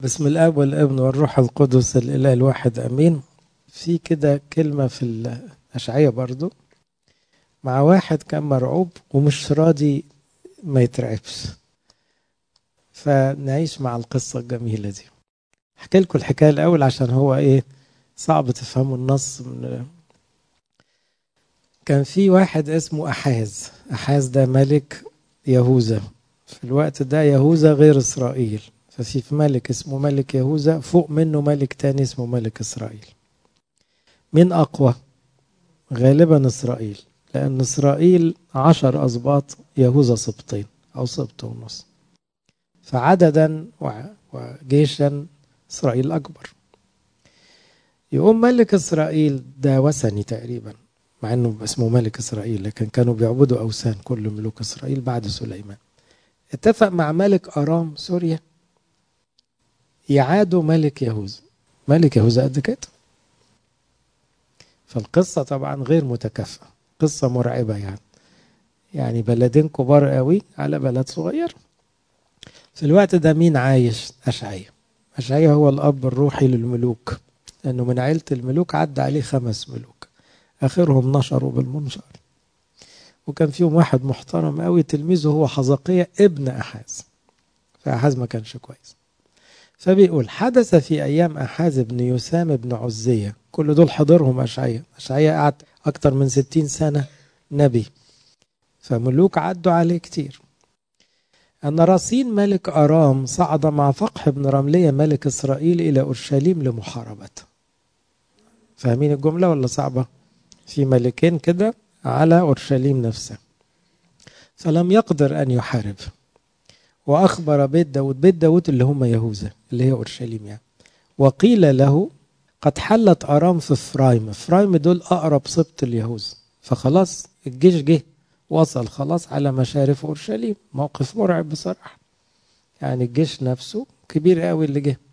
بسم الاب والابن والروح القدس الاله الواحد امين في كده كلمه في الاشعيه برضو مع واحد كان مرعوب ومش راضي ما يترعبش فنعيش مع القصه الجميله دي احكي لكم الحكايه الاول عشان هو ايه صعب تفهموا النص من كان في واحد اسمه احاز احاز ده ملك يهوذا في الوقت ده يهوذا غير اسرائيل ففي في ملك اسمه ملك يهوذا فوق منه ملك تاني اسمه ملك اسرائيل مين اقوى غالبا اسرائيل لان اسرائيل عشر اسباط يهوذا سبطين او سبط ونص فعددا وجيشا اسرائيل اكبر يقوم ملك اسرائيل ده وثني تقريبا مع انه اسمه ملك اسرائيل لكن كانوا بيعبدوا اوثان كل ملوك اسرائيل بعد سليمان اتفق مع ملك ارام سوريا يعادوا ملك يهوذا ملك يهوذا قد كده فالقصه طبعا غير متكافئه قصه مرعبه يعني يعني بلدين كبار قوي على بلد صغير في الوقت ده مين عايش اشعيا اشعيا هو الاب الروحي للملوك لانه من عيله الملوك عدى عليه خمس ملوك اخرهم نشروا بالمنشار وكان فيهم واحد محترم قوي تلميذه هو حزقية ابن أحاز فأحاز ما كانش كويس فبيقول حدث في أيام أحاز بن يسام بن عزية كل دول حضرهم أشعية أشعية قعد أكتر من ستين سنة نبي فملوك عدوا عليه كتير أن رصين ملك أرام صعد مع فقح بن رملية ملك إسرائيل إلى أورشليم لمحاربته فاهمين الجملة ولا صعبة؟ في ملكين كده على أورشليم نفسها فلم يقدر أن يحارب وأخبر بيت داود بيت داود اللي هم يهوذا اللي هي أورشليم يعني وقيل له قد حلت أرام في فرايم فرايم دول أقرب سبط اليهوذا فخلاص الجيش جه وصل خلاص على مشارف أورشليم موقف مرعب بصراحة يعني الجيش نفسه كبير قوي اللي جه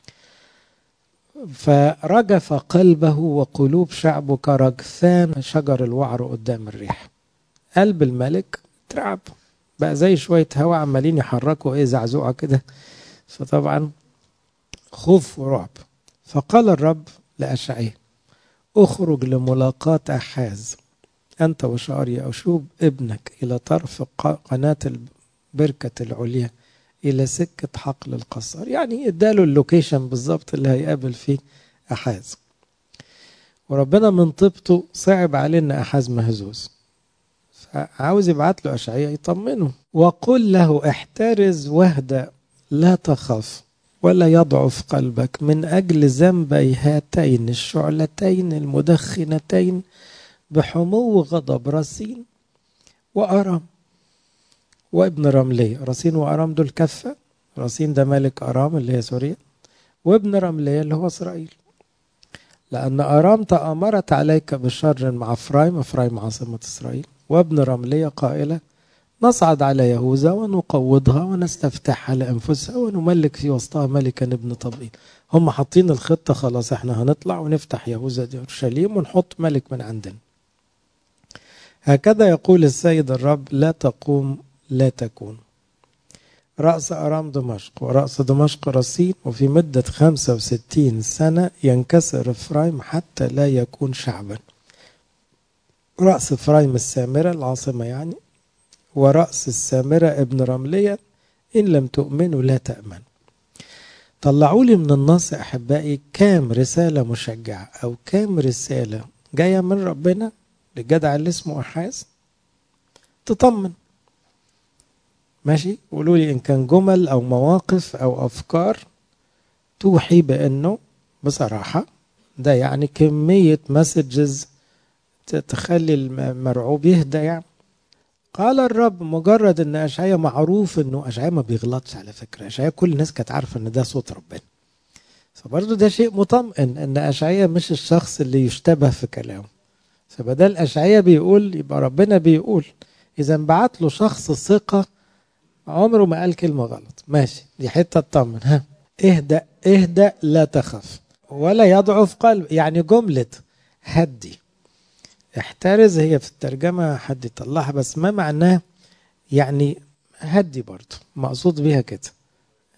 فرجف قلبه وقلوب شعبه كرجفان شجر الوعر قدام الريح قلب الملك اترعب بقى زي شوية هوا عمالين يحركوا ايه زعزوعة كده فطبعا خوف ورعب فقال الرب لأشعيه اخرج لملاقاة أحاز أنت وشعري أشوب ابنك إلى طرف قناة البركة العليا الى سكه حقل القصر يعني اداله اللوكيشن بالظبط اللي هيقابل فيه احاز وربنا من طيبته صعب عليه ان احاز مهزوز فعاوز يبعت له اشعياء يطمنه وقل له احترز واهدأ لا تخف ولا يضعف قلبك من اجل ذنبي هاتين الشعلتين المدخنتين بحمو غضب رصين وارم وابن رملية رصين وأرام دول كفة رصين ده ملك أرام اللي هي سوريا وابن رملية اللي هو إسرائيل لأن أرام تأمرت عليك بشر مع فرايم فرايم عاصمة إسرائيل وابن رملية قائلة نصعد على يهوذا ونقوضها ونستفتحها لأنفسها ونملك في وسطها ملكا ابن طبيل هم حاطين الخطة خلاص احنا هنطلع ونفتح يهوذا دي أورشليم ونحط ملك من عندنا هكذا يقول السيد الرب لا تقوم لا تكون رأس أرام دمشق ورأس دمشق رصين وفي مدة 65 سنة ينكسر إفرايم حتى لا يكون شعبا رأس إفرايم السامرة العاصمة يعني ورأس السامرة ابن رملية إن لم تؤمنوا لا تأمن طلعوا لي من النص أحبائي كام رسالة مشجعة أو كام رسالة جاية من ربنا للجدع اللي اسمه أحاز تطمن ماشي قولوا لي ان كان جمل او مواقف او افكار توحي بانه بصراحه ده يعني كميه مسجز تخلي المرعوب يهدى يعني قال الرب مجرد ان اشعيا معروف انه اشعيا ما بيغلطش على فكره اشعيا كل الناس كانت عارفه ان ده صوت ربنا فبرضه ده شيء مطمئن ان اشعيا مش الشخص اللي يشتبه في كلامه فبدل اشعيا بيقول يبقى ربنا بيقول اذا بعت له شخص ثقه عمره ما قال كلمة غلط ماشي دي حتة اطمن ها اهدأ اهدأ لا تخف ولا يضعف قلب يعني جملة هدي احترز هي في الترجمة حد يطلعها بس ما معناه يعني هدي برضه مقصود بيها كده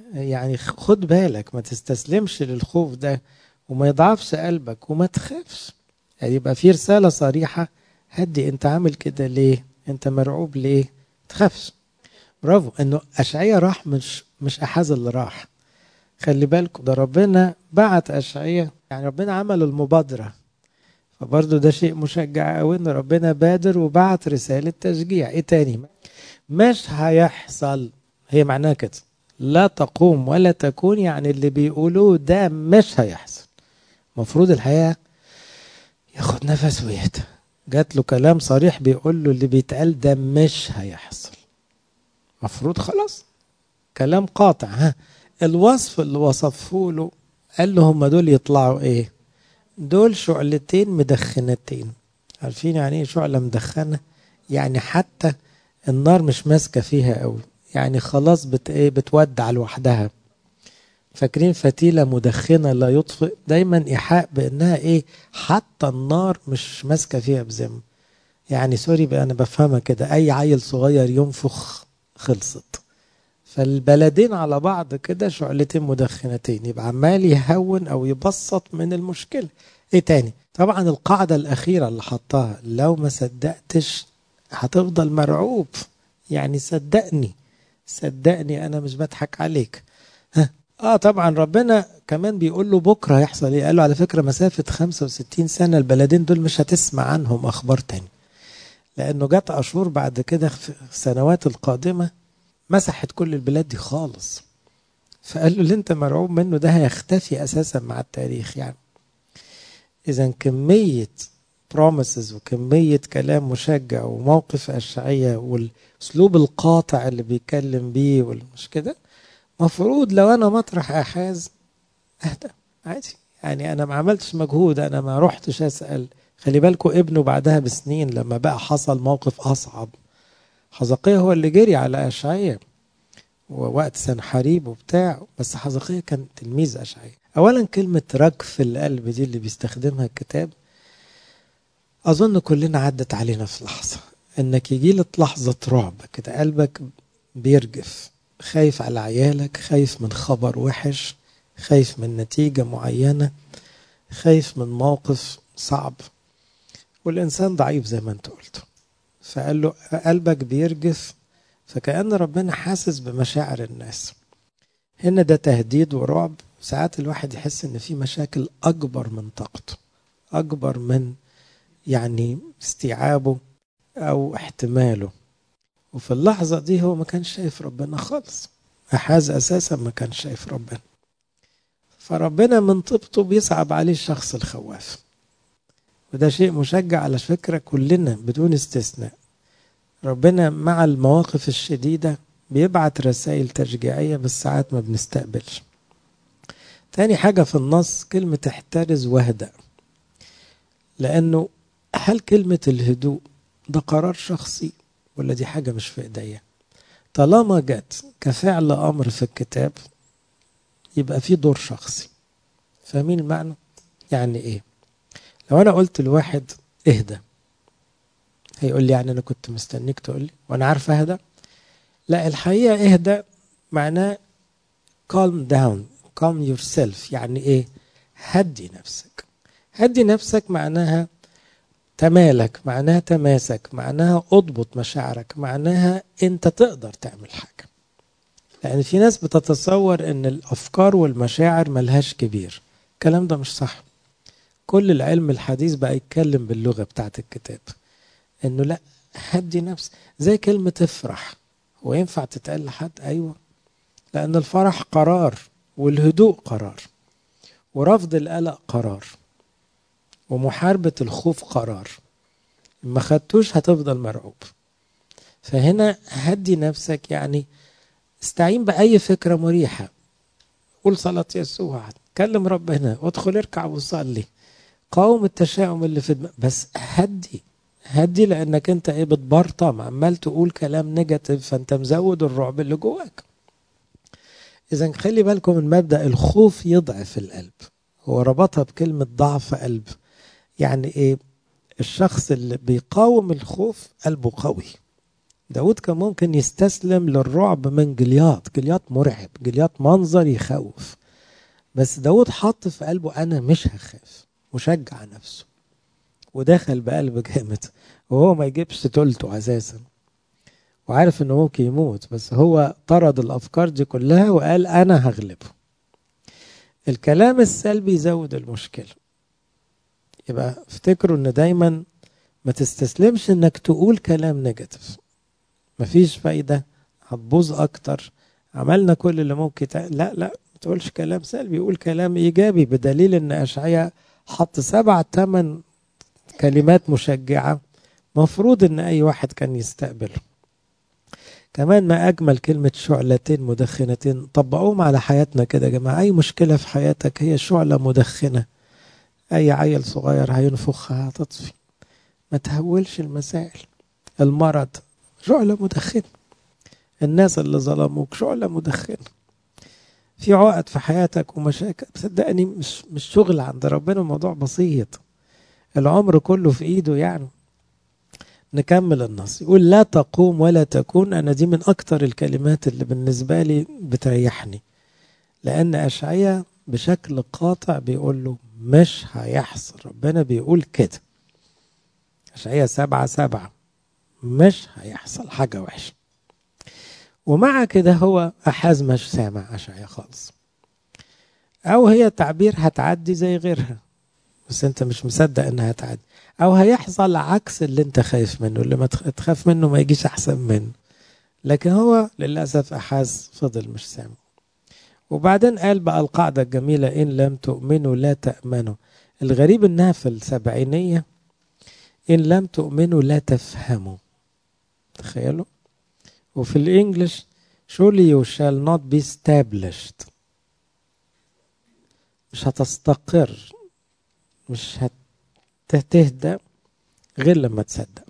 يعني خد بالك ما تستسلمش للخوف ده وما يضعفش قلبك وما تخافش يعني يبقى في رسالة صريحة هدي انت عامل كده ليه انت مرعوب ليه تخافش برافو انه اشعيا راح مش مش احاز اللي راح خلي بالكم ده ربنا بعت اشعيا يعني ربنا عمل المبادره فبرضه ده شيء مشجع قوي ان ربنا بادر وبعت رساله تشجيع ايه تاني مش هيحصل هي معناها كده لا تقوم ولا تكون يعني اللي بيقولوه ده مش هيحصل المفروض الحقيقه ياخد نفس ويهدى جات له كلام صريح بيقول له اللي بيتقال ده مش هيحصل مفروض خلاص كلام قاطع ها الوصف اللي وصفه له قال له هم دول يطلعوا ايه دول شعلتين مدخنتين عارفين يعني ايه شعلة مدخنة يعني حتى النار مش ماسكة فيها قوي يعني خلاص بت ايه بتودع لوحدها فاكرين فتيلة مدخنة لا يطفئ دايما إيحاء بأنها إيه حتى النار مش ماسكة فيها بزم يعني سوري بقى أنا بفهمها كده أي عيل صغير ينفخ خلصت فالبلدين على بعض كده شعلتين مدخنتين يبقى عمال يهون أو يبسط من المشكلة إيه تاني طبعا القاعدة الأخيرة اللي حطها لو ما صدقتش هتفضل مرعوب يعني صدقني صدقني أنا مش بضحك عليك ها اه طبعا ربنا كمان بيقول له بكره هيحصل ايه؟ قال له على فكره مسافه 65 سنه البلدين دول مش هتسمع عنهم اخبار تاني. لانه جت اشور بعد كده في السنوات القادمه مسحت كل البلاد دي خالص. فقال له اللي انت مرعوب منه ده هيختفي اساسا مع التاريخ يعني. اذا كميه بروميسز وكميه كلام مشجع وموقف اشعياء والاسلوب القاطع اللي بيتكلم بيه والمش كده مفروض لو انا مطرح احاز اهدى عادي يعني انا ما عملتش مجهود انا ما رحتش اسال خلي بالكم ابنه بعدها بسنين لما بقى حصل موقف اصعب حزقية هو اللي جري على اشعياء ووقت سنحريب وبتاع بس حزقية كان تلميذ اشعياء اولا كلمة رجف القلب دي اللي بيستخدمها الكتاب اظن كلنا عدت علينا في لحظة انك يجي لك لحظة رعب كده قلبك بيرجف خايف على عيالك خايف من خبر وحش خايف من نتيجة معينة خايف من موقف صعب والإنسان ضعيف زي ما أنت قلت فقال له قلبك بيرجف فكأن ربنا حاسس بمشاعر الناس هنا ده تهديد ورعب ساعات الواحد يحس ان في مشاكل اكبر من طاقته اكبر من يعني استيعابه او احتماله وفي اللحظة دي هو ما كانش شايف ربنا خالص أحاز أساسا ما كانش شايف ربنا فربنا من طيبته بيصعب عليه الشخص الخواف وده شيء مشجع على فكرة كلنا بدون استثناء ربنا مع المواقف الشديدة بيبعت رسائل تشجيعية بس ساعات ما بنستقبلش تاني حاجة في النص كلمة احترز واهدأ لأنه هل كلمة الهدوء ده قرار شخصي ولا دي حاجة مش في ايديا طالما جت كفعل امر في الكتاب يبقى في دور شخصي فاهمين المعنى يعني ايه لو انا قلت لواحد اهدى هيقول لي يعني انا كنت مستنيك تقول لي وانا عارف اهدى لا الحقيقه اهدى معناه calm down calm yourself يعني ايه هدي نفسك هدي نفسك معناها تمالك معناها تماسك معناها اضبط مشاعرك معناها انت تقدر تعمل حاجه لان في ناس بتتصور ان الافكار والمشاعر ملهاش كبير الكلام ده مش صح كل العلم الحديث بقى يتكلم باللغه بتاعت الكتاب انه لا هدي نفس زي كلمه افرح هو ينفع تتقال لحد ايوه لان الفرح قرار والهدوء قرار ورفض القلق قرار ومحاربة الخوف قرار ما خدتوش هتفضل مرعوب فهنا هدي نفسك يعني استعين بأي فكرة مريحة قول صلاة يسوع كلم ربنا وادخل اركع وصلي قاوم التشاؤم اللي في دماغك بس هدي هدي لانك انت ايه بتبرطم عمال تقول كلام نيجاتيف فانت مزود الرعب اللي جواك اذا خلي بالكم من مبدا الخوف يضعف القلب هو ربطها بكلمه ضعف قلب يعني ايه الشخص اللي بيقاوم الخوف قلبه قوي داود كان ممكن يستسلم للرعب من جلياط جلياط مرعب جلياط منظر يخوف بس داود حط في قلبه أنا مش هخاف وشجع نفسه ودخل بقلب جامد وهو ما يجيبش تلته أساسا وعارف انه ممكن يموت بس هو طرد الافكار دي كلها وقال انا هغلبه الكلام السلبي يزود المشكله يبقى افتكروا ان دايما ما تستسلمش انك تقول كلام نيجاتيف مفيش فايده هتبوظ اكتر عملنا كل اللي ممكن تع... لا لا ما تقولش كلام سلبي قول كلام ايجابي بدليل ان اشعياء حط سبع ثمان كلمات مشجعه مفروض ان اي واحد كان يستقبله كمان ما أجمل كلمة شعلتين مدخنتين طبقوهم على حياتنا كده يا جماعة أي مشكلة في حياتك هي شعلة مدخنة أي عيل صغير هينفخها هتطفي ما تهولش المسائل المرض شعلة مدخنة الناس اللي ظلموك شعلة مدخنة في عقد في حياتك ومشاكل صدقني مش مش شغل عند ربنا الموضوع بسيط العمر كله في ايده يعني نكمل النص يقول لا تقوم ولا تكون أنا دي من أكتر الكلمات اللي بالنسبة لي بتريحني لأن أشعية بشكل قاطع بيقول له مش هيحصل ربنا بيقول كده أشعية سبعة سبعة مش هيحصل حاجة وحشة ومع كده هو أحاز مش سامع أشعية خالص أو هي تعبير هتعدي زي غيرها بس أنت مش مصدق إنها هتعدي او هيحصل عكس اللي انت خايف منه اللي ما تخاف منه ما يجيش احسن منه لكن هو للاسف احاز فضل مش سامع وبعدين قال بقى القاعده الجميله ان لم تؤمنوا لا تامنوا الغريب انها في السبعينيه ان لم تؤمنوا لا تفهموا تخيلوا وفي الانجليش surely you shall not be established مش هتستقر مش هت تهدى غير لما تصدق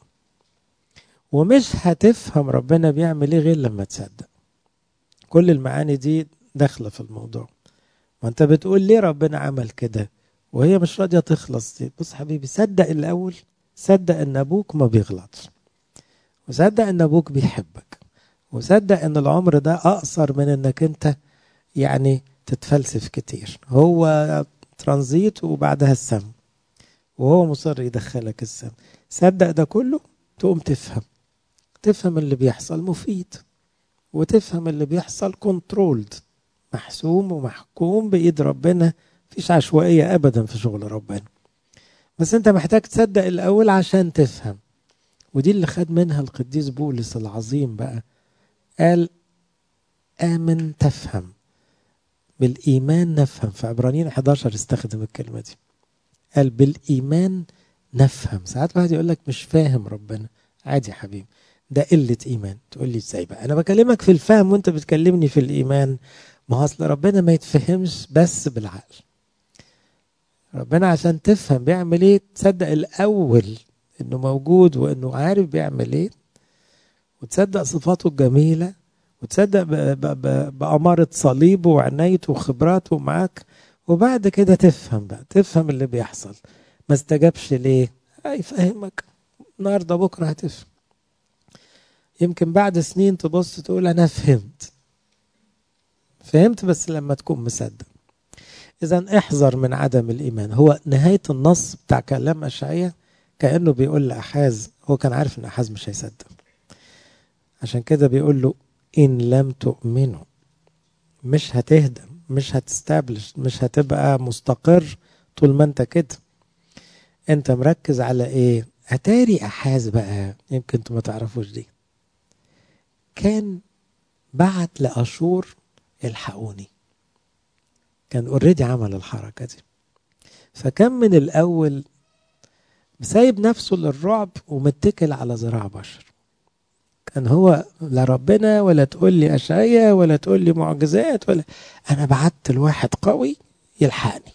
ومش هتفهم ربنا بيعمل ايه غير لما تصدق كل المعاني دي داخله في الموضوع وانت بتقول ليه ربنا عمل كده وهي مش راضيه تخلص دي بص حبيبي صدق الاول صدق ان ابوك ما بيغلطش وصدق ان ابوك بيحبك وصدق ان العمر ده اقصر من انك انت يعني تتفلسف كتير هو ترانزيت وبعدها السم وهو مصر يدخلك السم صدق ده كله تقوم تفهم تفهم اللي بيحصل مفيد وتفهم اللي بيحصل كنترولد محسوم ومحكوم بإيد ربنا مفيش عشوائية أبدا في شغل ربنا بس أنت محتاج تصدق الأول عشان تفهم ودي اللي خد منها القديس بولس العظيم بقى قال آمن تفهم بالإيمان نفهم في عبرانيين 11 استخدم الكلمة دي قال بالإيمان نفهم ساعات واحد يقول لك مش فاهم ربنا عادي يا حبيبي ده قلة إيمان تقول لي إزاي بقى أنا بكلمك في الفهم وأنت بتكلمني في الإيمان ما هو أصل ربنا ما يتفهمش بس بالعقل ربنا عشان تفهم بيعمل إيه تصدق الأول إنه موجود وإنه عارف بيعمل إيه وتصدق صفاته الجميلة وتصدق بأمارة صليبه وعنايته وخبراته معاك وبعد كده تفهم بقى تفهم اللي بيحصل ما استجابش ليه هيفهمك النهارده بكره هتفهم يمكن بعد سنين تبص تقول انا فهمت فهمت بس لما تكون مصدق اذا احذر من عدم الايمان هو نهايه النص بتاع كلام اشعياء كانه بيقول لاحاز هو كان عارف ان احاز مش هيصدق عشان كده بيقول له ان لم تؤمنوا مش هتهدى مش هتستابلش مش هتبقى مستقر طول ما انت كده انت مركز على ايه اتاري احاز بقى يمكن انتوا ما تعرفوش دي كان بعت لاشور الحقوني كان اوريدي عمل الحركه دي فكان من الاول سايب نفسه للرعب ومتكل على ذراع بشر كان هو لا ربنا ولا تقول لي اشعيا ولا تقول لي معجزات ولا انا بعت لواحد قوي يلحقني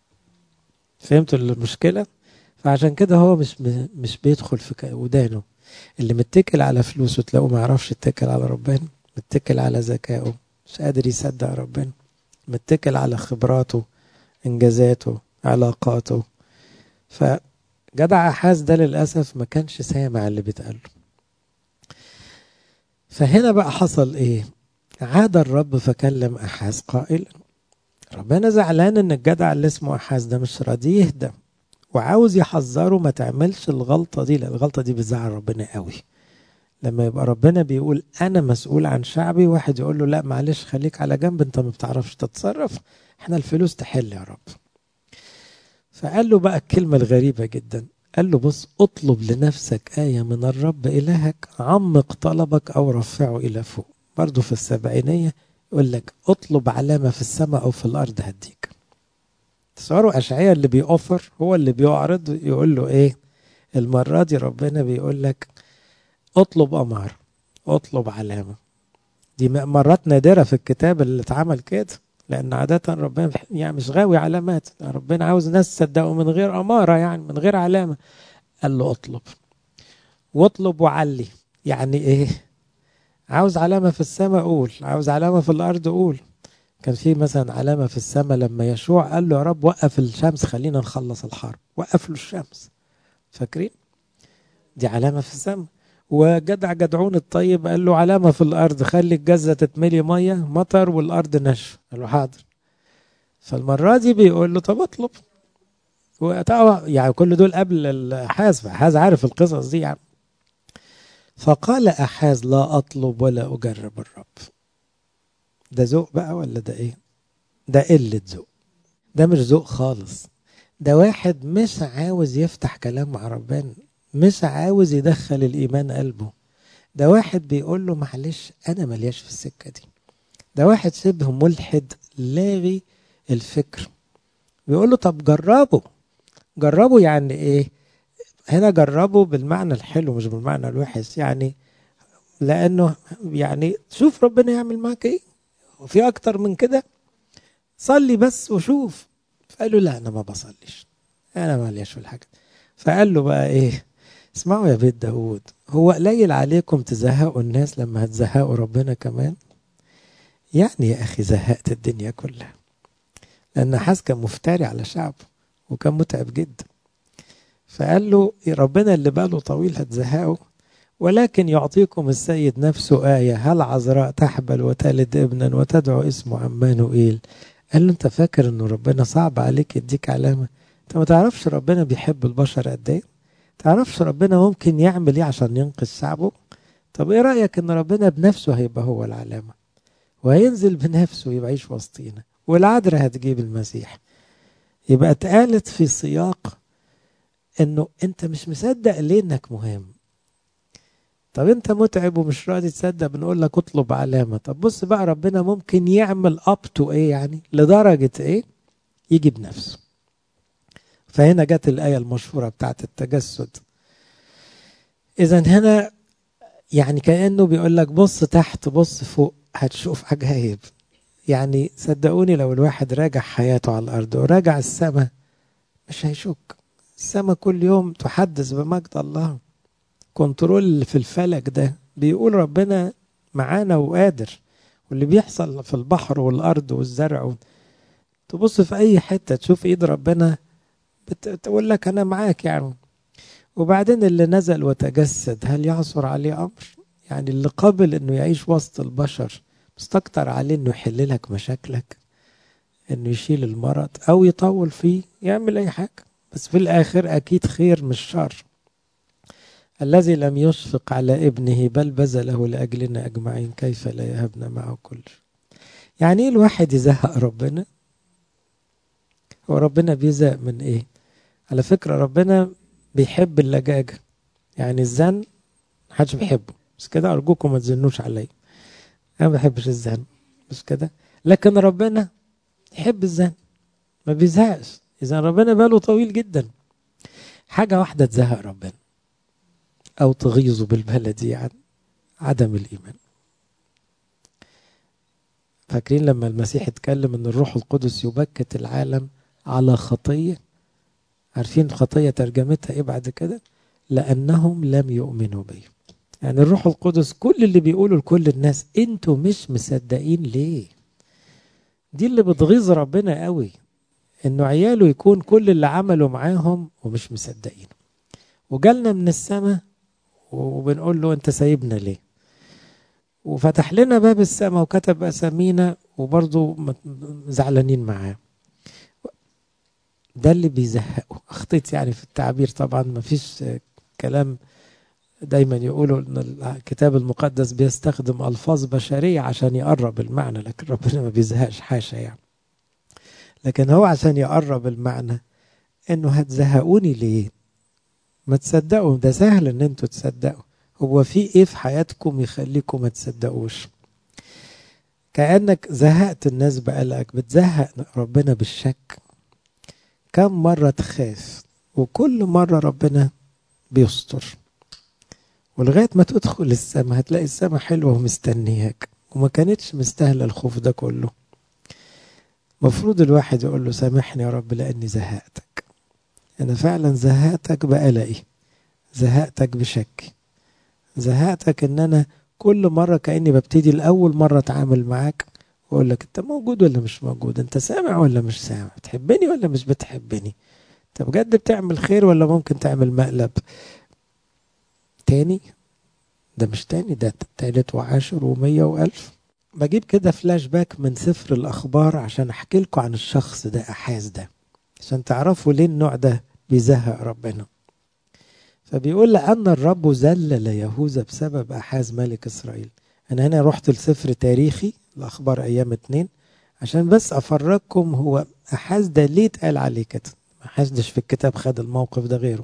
فهمت المشكله فعشان كده هو مش مش بيدخل في ودانه اللي متكل على فلوسه تلاقوه ما يعرفش يتكل على ربنا متكل على ذكائه مش قادر يصدق ربنا متكل على خبراته انجازاته علاقاته فجدع احاز ده للاسف ما كانش سامع اللي بيتقال له فهنا بقى حصل ايه عاد الرب فكلم احاز قائلا ربنا زعلان ان الجدع اللي اسمه احاز ده مش راضي يهدى وعاوز يحذره ما تعملش الغلطه دي لان الغلطه دي بتزعل ربنا قوي لما يبقى ربنا بيقول انا مسؤول عن شعبي واحد يقول له لا معلش خليك على جنب انت ما بتعرفش تتصرف احنا الفلوس تحل يا رب فقال له بقى الكلمة الغريبة جدا قال له بص اطلب لنفسك آية من الرب إلهك عمق طلبك أو رفعه إلى فوق برضه في السبعينية يقول لك اطلب علامة في السماء أو في الأرض هديك تصوروا أشعية اللي بيأوفر هو اللي بيعرض يقول له إيه المرة دي ربنا بيقول لك اطلب أمر اطلب علامة دي مرات نادرة في الكتاب اللي اتعمل كده لأن عادة ربنا يعني مش غاوي علامات ربنا عاوز ناس تصدقوا من غير أمارة يعني من غير علامة قال له اطلب واطلب وعلي يعني ايه عاوز علامة في السماء قول عاوز علامة في الأرض قول كان في مثلا علامة في السماء لما يشوع قال له يا رب وقف الشمس خلينا نخلص الحرب وقف له الشمس فاكرين دي علامة في السماء وجدع جدعون الطيب قال له علامة في الأرض خلي الجزة تتملي مية مطر والأرض نشف قال له حاضر فالمرة دي بيقول له طب اطلب وطبعا يعني كل دول قبل الحاز فحاز عارف القصص دي يعني فقال أحاز لا أطلب ولا أجرب الرب ده ذوق بقى ولا ده إيه ده قلة ذوق ده مش ذوق خالص ده واحد مش عاوز يفتح كلام مع ربنا مش عاوز يدخل الإيمان قلبه ده واحد بيقول له معلش أنا ملياش في السكة دي ده واحد شبه ملحد لاغي الفكر بيقول له طب جربه جربه يعني إيه هنا جربه بالمعنى الحلو مش بالمعنى الوحش يعني لأنه يعني شوف ربنا يعمل معاك إيه وفي أكتر من كده صلي بس وشوف فقال له لا أنا ما بصليش أنا ماليش في الحاجة فقال له بقى إيه اسمعوا يا بيت داود هو قليل عليكم تزهقوا الناس لما هتزهقوا ربنا كمان يعني يا أخي زهقت الدنيا كلها لأن حاس كان مفتري على شعبه وكان متعب جدا فقال له ربنا اللي باله طويل هتزهقه ولكن يعطيكم السيد نفسه آية هل عذراء تحبل وتلد ابنا وتدعو اسمه عمانوئيل قال له انت فاكر انه ربنا صعب عليك يديك علامة انت ما تعرفش ربنا بيحب البشر قد ايه تعرفش ربنا ممكن يعمل ايه عشان ينقذ شعبه طب ايه رأيك ان ربنا بنفسه هيبقى هو العلامة وهينزل بنفسه يبقى يعيش وسطينا والعذراء هتجيب المسيح يبقى اتقالت في سياق انه انت مش مصدق ليه انك مهم طب انت متعب ومش راضي تصدق بنقول لك اطلب علامة طب بص بقى ربنا ممكن يعمل اب تو ايه يعني لدرجة ايه يجي بنفسه فهنا جت الآية المشهورة بتاعت التجسد إذا هنا يعني كأنه بيقول لك بص تحت بص فوق هتشوف عجايب يعني صدقوني لو الواحد راجع حياته على الأرض وراجع السماء مش هيشك السماء كل يوم تحدث بمجد الله كنترول في الفلك ده بيقول ربنا معانا وقادر واللي بيحصل في البحر والأرض والزرع تبص في أي حتة تشوف إيد ربنا بتقول لك أنا معاك يعني وبعدين اللي نزل وتجسد هل يعثر عليه أمر يعني اللي قبل أنه يعيش وسط البشر مستكتر عليه أنه يحل لك مشاكلك أنه يشيل المرض أو يطول فيه يعمل أي حاجة بس في الآخر أكيد خير مش شر الذي لم يشفق على ابنه بل بذله لأجلنا أجمعين كيف لا يهبنا معه كل يعني إيه الواحد يزهق ربنا هو ربنا بيزهق من إيه على فكرة ربنا بيحب اللجاجة يعني الزن محدش بيحبه بس كده أرجوكم ما تزنوش عليا أنا ما بحبش الزن مش كده لكن ربنا يحب الزن ما بيزهقش إذا ربنا باله طويل جدا حاجة واحدة تزهق ربنا أو تغيظه بالبلدي يعني عدم الإيمان فاكرين لما المسيح اتكلم ان الروح القدس يبكت العالم على خطيه عارفين خطيه ترجمتها ايه بعد كده لانهم لم يؤمنوا بي يعني الروح القدس كل اللي بيقوله لكل الناس انتوا مش مصدقين ليه دي اللي بتغيظ ربنا قوي انه عياله يكون كل اللي عمله معاهم ومش مصدقين وجالنا من السماء وبنقول له انت سايبنا ليه وفتح لنا باب السماء وكتب أسامينا وبرضه زعلانين معاه ده اللي بيزهقه أخطيت يعني في التعبير طبعا ما فيش كلام دايما يقولوا ان الكتاب المقدس بيستخدم الفاظ بشريه عشان يقرب المعنى لكن ربنا ما بيزهقش حاشا يعني لكن هو عشان يقرب المعنى انه هتزهقوني ليه ما تصدقوا ده سهل ان انتوا تصدقوا هو في ايه في حياتكم يخليكم ما تصدقوش كانك زهقت الناس بقلقك بتزهق ربنا بالشك كم مره تخاف وكل مره ربنا بيستر ولغايه ما تدخل السماء هتلاقي السماء حلوه ومستنياك وما كانتش مستاهله الخوف ده كله مفروض الواحد يقول له سامحني يا رب لاني زهقتك انا فعلا زهقتك بقلقي زهقتك بشكي زهقتك ان انا كل مره كاني ببتدي لاول مره اتعامل معاك واقول لك انت موجود ولا مش موجود انت سامع ولا مش سامع بتحبني ولا مش بتحبني انت بجد بتعمل خير ولا ممكن تعمل مقلب تاني ده مش تاني ده تالت وعاشر ومية وألف بجيب كده فلاش باك من سفر الأخبار عشان أحكي لكم عن الشخص ده أحاز ده عشان تعرفوا ليه النوع ده بيزهق ربنا فبيقول لأن الرب ذلل يهوذا بسبب أحاز ملك إسرائيل أنا هنا رحت لسفر تاريخي الأخبار أيام اتنين عشان بس أفرجكم هو أحاز ده ليه اتقال عليه كده ما حدش في الكتاب خد الموقف ده غيره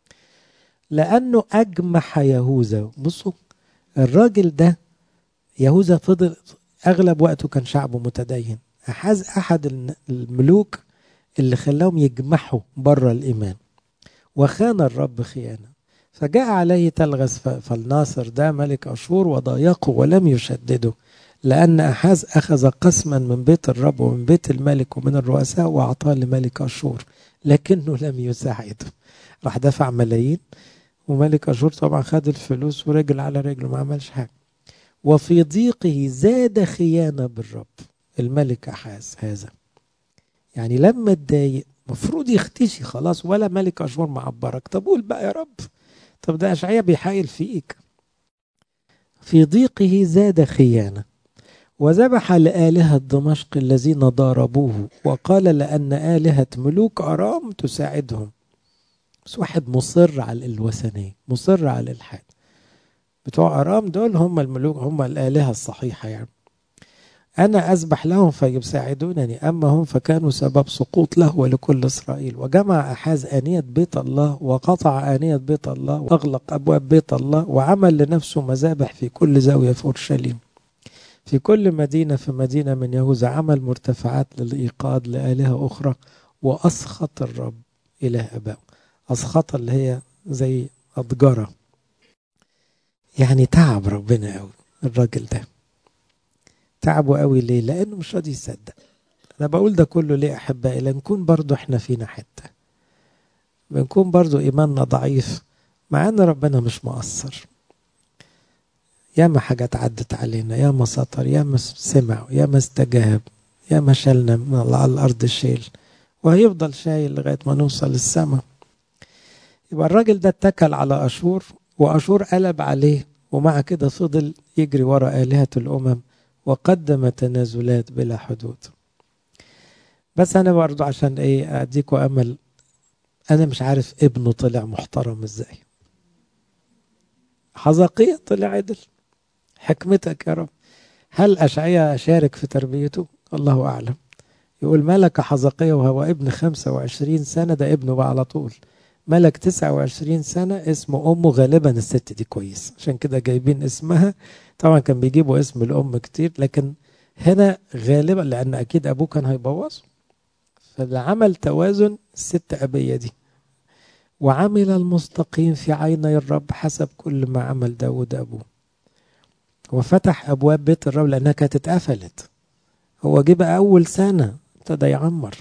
لأنه أجمح يهوذا بصوا الراجل ده يهوذا فضل أغلب وقته كان شعبه متدين أحاز أحد الملوك اللي خلاهم يجمحوا بره الإيمان وخان الرب خيانة فجاء عليه تلغس فالناصر ده ملك أشور وضايقه ولم يشدده لأن أحاز أخذ قسما من بيت الرب ومن بيت الملك ومن الرؤساء وأعطاه لملك أشور لكنه لم يساعده راح دفع ملايين وملك أشور طبعا خد الفلوس ورجل على رجله ما عملش حاجة وفي ضيقه زاد خيانة بالرب الملك أحاز هذا يعني لما اتضايق مفروض يختشي خلاص ولا ملك أشور معبرك طب قول بقى يا رب طب ده أشعيا بيحايل فيك في ضيقه زاد خيانة وذبح لآلهة دمشق الذين ضاربوه وقال لأن آلهة ملوك أرام تساعدهم بس واحد مصر على الوثنية مصر على الإلحاد بتوع أرام دول هم الملوك هم الآلهة الصحيحة يعني أنا أذبح لهم فيساعدونني أما هم فكانوا سبب سقوط له ولكل إسرائيل وجمع أحاز آنية بيت الله وقطع آنية بيت الله وأغلق أبواب بيت الله وعمل لنفسه مذابح في كل زاوية في أورشليم في كل مدينة في مدينة من يهوذا عمل مرتفعات للإيقاد لآلهة أخرى وأسخط الرب إله أبائه أسخط اللي هي زي أضجرة يعني تعب ربنا قوي الراجل ده تعبه قوي ليه لأنه مش راضي يصدق أنا بقول ده كله ليه أحبائي لنكون برضو إحنا فينا حتة بنكون برضو إيماننا ضعيف مع أن ربنا مش مقصر ياما حاجات عدت علينا ياما سطر ياما سمع ياما استجاب ياما شالنا من على الأرض شيل وهيفضل شايل لغاية ما نوصل السماء يبقى الراجل ده اتكل على أشور وأشور قلب عليه ومع كده فضل يجري ورا آلهة الأمم وقدم تنازلات بلا حدود بس أنا برضو عشان إيه أديكوا أمل أنا مش عارف ابنه طلع محترم إزاي حزقية طلع عدل حكمتك يا رب هل أشعيا شارك في تربيته الله أعلم يقول ملك حزقية وهو ابن 25 سنة ده ابنه بقى على طول ملك 29 سنة اسمه أمه غالبا الست دي كويس عشان كده جايبين اسمها طبعا كان بيجيبوا اسم الأم كتير لكن هنا غالبا لأن أكيد أبوه كان هيبوظه فعمل توازن الست أبية دي وعمل المستقيم في عيني الرب حسب كل ما عمل داود أبوه وفتح أبواب بيت الرب لأنها كانت اتقفلت هو جه بقى أول سنة ابتدى يعمر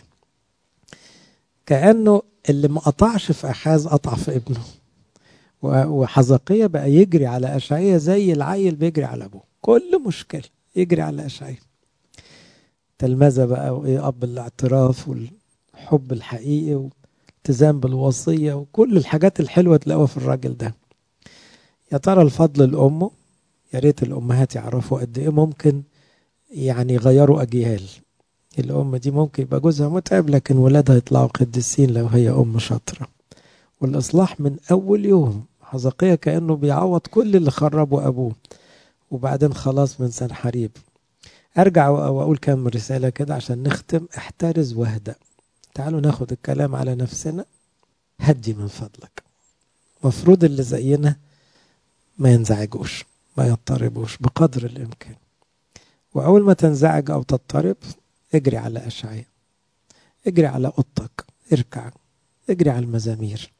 كأنه اللي ما قطعش في أحاز قطع في ابنه وحزقية بقى يجري على أشعية زي العيل بيجري على أبوه كل مشكلة يجري على أشعية تلمذة بقى وإيه أب الاعتراف والحب الحقيقي والالتزام بالوصية وكل الحاجات الحلوة تلاقوها في الراجل ده يا ترى الفضل لأمه يا ريت الأمهات يعرفوا قد إيه ممكن يعني يغيروا أجيال الأم دي ممكن يبقى جوزها متعب لكن ولادها يطلعوا قديسين لو هي أم شاطرة والإصلاح من أول يوم حزقية كأنه بيعوض كل اللي خربه أبوه وبعدين خلاص من سنحريب أرجع وأقول كم رسالة كده عشان نختم احترز واهدأ تعالوا ناخد الكلام على نفسنا هدي من فضلك مفروض اللي زينا ما ينزعجوش ما يضطربوش بقدر الإمكان وأول ما تنزعج أو تضطرب اجري على أشعية اجري على أوضتك اركع اجري على المزامير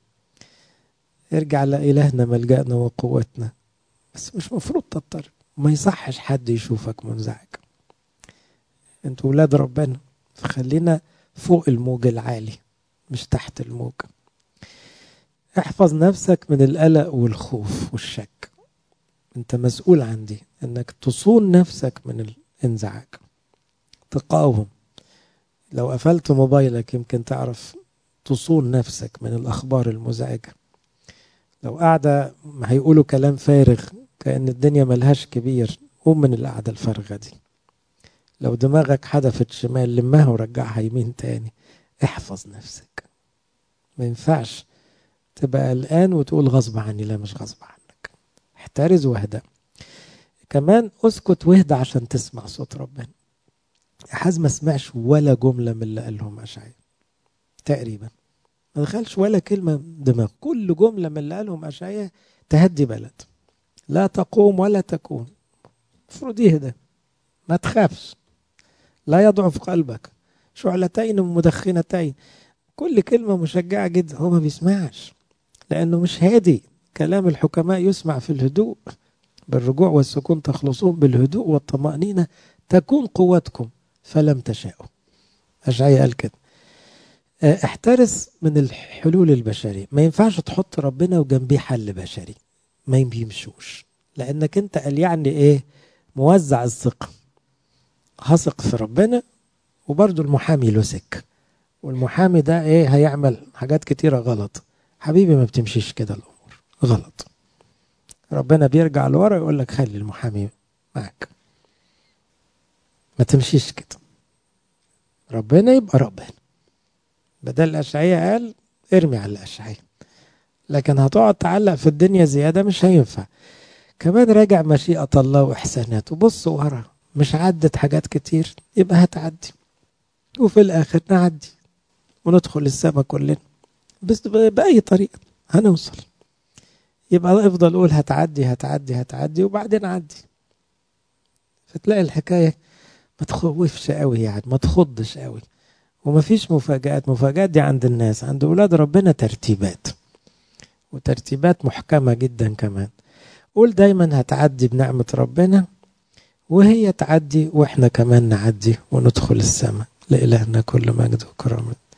ارجع لإلهنا ملجأنا وقوتنا بس مش مفروض تضطرب ما يصحش حد يشوفك منزعج انتوا ولاد ربنا فخلينا فوق الموج العالي مش تحت الموج احفظ نفسك من القلق والخوف والشك انت مسؤول عن دي انك تصون نفسك من الانزعاج تقاوم لو قفلت موبايلك يمكن تعرف تصون نفسك من الاخبار المزعجه لو قاعده هيقولوا كلام فارغ كأن الدنيا ملهاش كبير قوم من القعدة الفارغة دي لو دماغك حدفت شمال لمها ورجعها يمين تاني احفظ نفسك ما ينفعش تبقى قلقان وتقول غصب عني لا مش غصب عنك احترز واهدى كمان اسكت واهدى عشان تسمع صوت ربنا حاز ما سمعش ولا جملة من اللي قالهم أشعياء تقريبا ما دخلش ولا كلمة دماغ كل جملة من اللي قالهم أشعياء تهدي بلد لا تقوم ولا تكون المفروض يهدى ما تخافش لا يضعف قلبك شعلتين مدخنتين كل كلمة مشجعة جدا هو ما بيسمعش لأنه مش هادي كلام الحكماء يسمع في الهدوء بالرجوع والسكون تخلصون بالهدوء والطمأنينة تكون قوتكم فلم تشاءوا أشعياء قال كده احترس من الحلول البشرية ما ينفعش تحط ربنا وجنبيه حل بشري ما بيمشوش لانك انت قال يعني ايه موزع الثقه هثق في ربنا وبرضه المحامي له سك والمحامي ده ايه هيعمل حاجات كتيره غلط حبيبي ما بتمشيش كده الامور غلط ربنا بيرجع لورا يقول لك خلي المحامي معك ما تمشيش كده ربنا يبقى ربنا بدل اشعياء قال ارمي على الاشعياء لكن هتقعد تعلق في الدنيا زيادة مش هينفع كمان راجع مشيئة الله وإحساناته بص ورا مش عدت حاجات كتير يبقى هتعدي وفي الآخر نعدي وندخل السما كلنا بس بأي طريقة هنوصل يبقى افضل قول هتعدي هتعدي هتعدي وبعدين عدي فتلاقي الحكاية ما تخوفش قوي يعني ما تخضش قوي ومفيش مفاجآت مفاجآت دي عند الناس عند أولاد ربنا ترتيبات وترتيبات محكمة جدا كمان قول دايما هتعدي بنعمة ربنا وهي تعدي واحنا كمان نعدي وندخل السماء لإلهنا كل مجد وكرامه